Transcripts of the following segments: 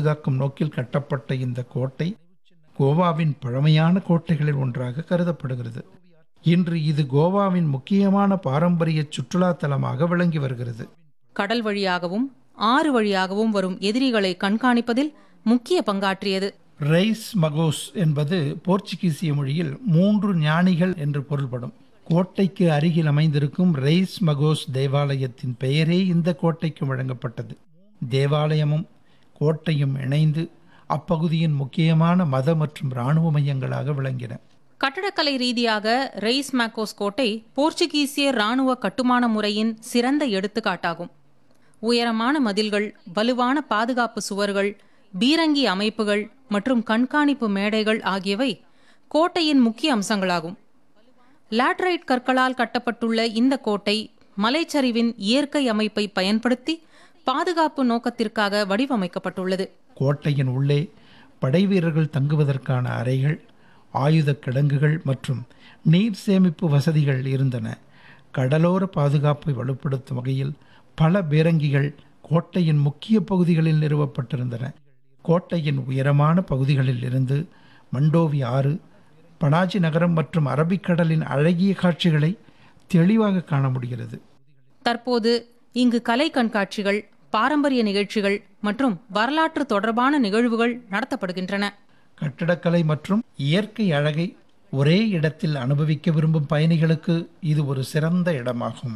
பாதுகாக்கும் நோக்கில் கட்டப்பட்ட இந்த கோட்டை கோவாவின் பழமையான கோட்டைகளில் ஒன்றாக கருதப்படுகிறது இன்று இது கோவாவின் முக்கியமான பாரம்பரிய சுற்றுலா தலமாக விளங்கி வருகிறது கடல் வழியாகவும் ஆறு வழியாகவும் வரும் எதிரிகளை கண்காணிப்பதில் முக்கிய பங்காற்றியது ரைஸ் மகோஸ் என்பது போர்ச்சுகீசிய மொழியில் மூன்று ஞானிகள் என்று பொருள்படும் கோட்டைக்கு அருகில் அமைந்திருக்கும் ரைஸ் மகோஸ் தேவாலயத்தின் பெயரே இந்த கோட்டைக்கு வழங்கப்பட்டது தேவாலயமும் கோட்டையும் இணைந்து அப்பகுதியின் முக்கியமான மத மற்றும் இராணுவ மையங்களாக விளங்கின கட்டடக்கலை ரீதியாக ரெய்ஸ் மேக்கோஸ் கோட்டை போர்ச்சுகீசிய இராணுவ கட்டுமான முறையின் சிறந்த எடுத்துக்காட்டாகும் உயரமான மதில்கள் வலுவான பாதுகாப்பு சுவர்கள் பீரங்கி அமைப்புகள் மற்றும் கண்காணிப்பு மேடைகள் ஆகியவை கோட்டையின் முக்கிய அம்சங்களாகும் லாட்ரைட் கற்களால் கட்டப்பட்டுள்ள இந்த கோட்டை மலைச்சரிவின் இயற்கை அமைப்பை பயன்படுத்தி பாதுகாப்பு நோக்கத்திற்காக வடிவமைக்கப்பட்டுள்ளது கோட்டையின் உள்ளே படைவீரர்கள் தங்குவதற்கான அறைகள் ஆயுத கிடங்குகள் மற்றும் நீர் சேமிப்பு வசதிகள் இருந்தன கடலோர பாதுகாப்பை வலுப்படுத்தும் வகையில் பல பீரங்கிகள் கோட்டையின் முக்கிய பகுதிகளில் நிறுவப்பட்டிருந்தன கோட்டையின் உயரமான பகுதிகளில் இருந்து மண்டோவி ஆறு பனாஜி நகரம் மற்றும் அரபிக்கடலின் அழகிய காட்சிகளை தெளிவாக காண முடிகிறது தற்போது இங்கு கலை கண்காட்சிகள் பாரம்பரிய நிகழ்ச்சிகள் மற்றும் வரலாற்று தொடர்பான நிகழ்வுகள் நடத்தப்படுகின்றன கட்டடக்கலை மற்றும் இயற்கை அழகை ஒரே இடத்தில் அனுபவிக்க விரும்பும் பயணிகளுக்கு இது ஒரு சிறந்த இடமாகும்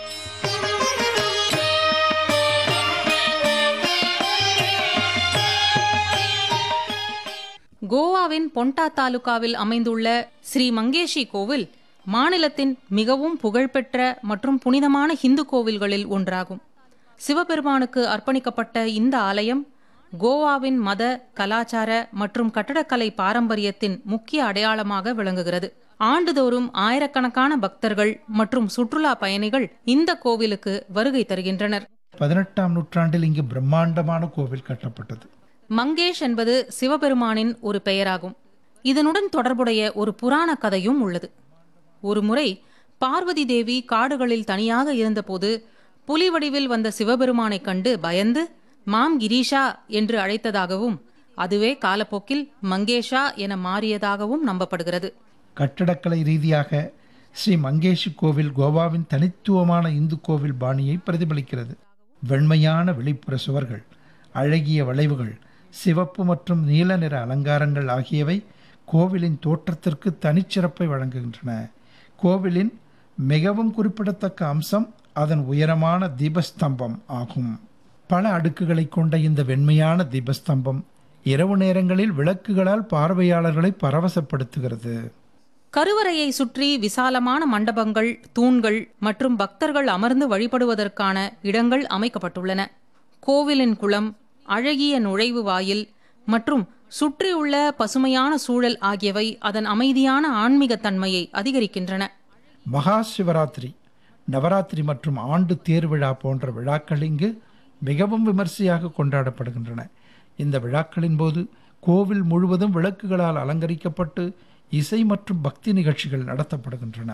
கோவாவின் பொண்டா தாலுகாவில் அமைந்துள்ள ஸ்ரீ மங்கேஷி கோவில் மாநிலத்தின் மிகவும் புகழ்பெற்ற மற்றும் புனிதமான ஹிந்து கோவில்களில் ஒன்றாகும் சிவபெருமானுக்கு அர்ப்பணிக்கப்பட்ட இந்த ஆலயம் கோவாவின் மத கலாச்சார மற்றும் கட்டடக்கலை பாரம்பரியத்தின் முக்கிய அடையாளமாக விளங்குகிறது ஆண்டுதோறும் ஆயிரக்கணக்கான பக்தர்கள் மற்றும் சுற்றுலா பயணிகள் இந்த கோவிலுக்கு வருகை தருகின்றனர் பதினெட்டாம் நூற்றாண்டில் இங்கு பிரம்மாண்டமான கோவில் கட்டப்பட்டது மங்கேஷ் என்பது சிவபெருமானின் ஒரு பெயராகும் இதனுடன் தொடர்புடைய ஒரு புராண கதையும் உள்ளது ஒருமுறை பார்வதி தேவி காடுகளில் தனியாக இருந்தபோது புலி வடிவில் வந்த சிவபெருமானைக் கண்டு பயந்து மாம் கிரீஷா என்று அழைத்ததாகவும் அதுவே காலப்போக்கில் மங்கேஷா என மாறியதாகவும் நம்பப்படுகிறது கட்டடக்கலை ரீதியாக ஸ்ரீ மங்கேஷி கோவில் கோவாவின் தனித்துவமான இந்து கோவில் பாணியை பிரதிபலிக்கிறது வெண்மையான வெளிப்புற சுவர்கள் அழகிய வளைவுகள் சிவப்பு மற்றும் நீல நிற அலங்காரங்கள் ஆகியவை கோவிலின் தோற்றத்திற்கு தனிச்சிறப்பை வழங்குகின்றன கோவிலின் மிகவும் குறிப்பிடத்தக்க அம்சம் அதன் உயரமான தீபஸ்தம்பம் ஆகும் பல அடுக்குகளை கொண்ட இந்த வெண்மையான தீபஸ்தம்பம் இரவு நேரங்களில் விளக்குகளால் பார்வையாளர்களை பரவசப்படுத்துகிறது கருவறையை சுற்றி விசாலமான மண்டபங்கள் தூண்கள் மற்றும் பக்தர்கள் அமர்ந்து வழிபடுவதற்கான இடங்கள் அமைக்கப்பட்டுள்ளன கோவிலின் குளம் அழகிய நுழைவு வாயில் மற்றும் சுற்றியுள்ள பசுமையான சூழல் ஆகியவை அதன் அமைதியான ஆன்மீக தன்மையை அதிகரிக்கின்றன மகா சிவராத்திரி நவராத்திரி மற்றும் ஆண்டு தேர் விழா போன்ற விழாக்கள் இங்கு மிகவும் விமர்சையாக கொண்டாடப்படுகின்றன இந்த விழாக்களின் போது கோவில் முழுவதும் விளக்குகளால் அலங்கரிக்கப்பட்டு இசை மற்றும் பக்தி நிகழ்ச்சிகள் நடத்தப்படுகின்றன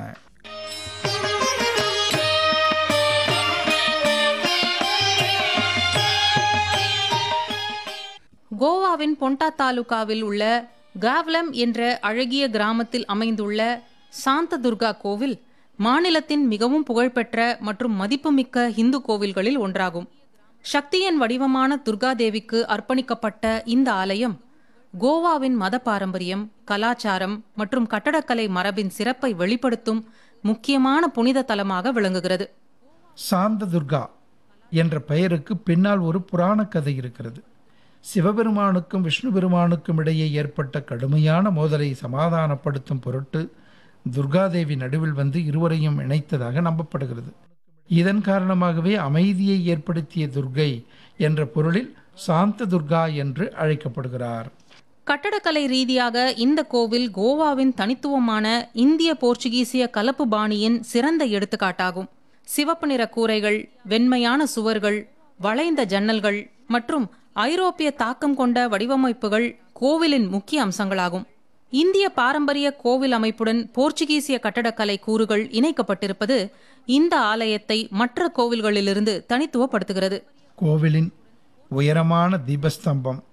கோவாவின் பொண்டா தாலுகாவில் உள்ள காவ்லம் என்ற அழகிய கிராமத்தில் அமைந்துள்ள சாந்த துர்கா கோவில் மாநிலத்தின் மிகவும் புகழ்பெற்ற மற்றும் மதிப்புமிக்க இந்து கோவில்களில் ஒன்றாகும் சக்தியின் வடிவமான துர்காதேவிக்கு அர்ப்பணிக்கப்பட்ட இந்த ஆலயம் கோவாவின் மத பாரம்பரியம் கலாச்சாரம் மற்றும் கட்டடக்கலை மரபின் சிறப்பை வெளிப்படுத்தும் முக்கியமான புனித தலமாக விளங்குகிறது சாந்த துர்கா என்ற பெயருக்கு பின்னால் ஒரு புராண கதை இருக்கிறது சிவபெருமானுக்கும் விஷ்ணு பெருமானுக்கும் இடையே ஏற்பட்ட கடுமையான மோதலை சமாதானப்படுத்தும் பொருட்டு துர்காதேவி நடுவில் வந்து இருவரையும் இணைத்ததாக நம்பப்படுகிறது இதன் காரணமாகவே அமைதியை ஏற்படுத்திய துர்கை என்ற பொருளில் சாந்த துர்கா என்று அழைக்கப்படுகிறார் கட்டடக்கலை ரீதியாக இந்த கோவில் கோவாவின் தனித்துவமான இந்திய போர்ச்சுகீசிய கலப்பு பாணியின் சிறந்த எடுத்துக்காட்டாகும் சிவப்பு நிற கூரைகள் வெண்மையான சுவர்கள் வளைந்த ஜன்னல்கள் மற்றும் ஐரோப்பிய தாக்கம் கொண்ட வடிவமைப்புகள் கோவிலின் முக்கிய அம்சங்களாகும் இந்திய பாரம்பரிய கோவில் அமைப்புடன் போர்ச்சுகீசிய கட்டடக்கலை கூறுகள் இணைக்கப்பட்டிருப்பது இந்த ஆலயத்தை மற்ற கோவில்களிலிருந்து தனித்துவப்படுத்துகிறது கோவிலின் உயரமான தீபஸ்தம்பம்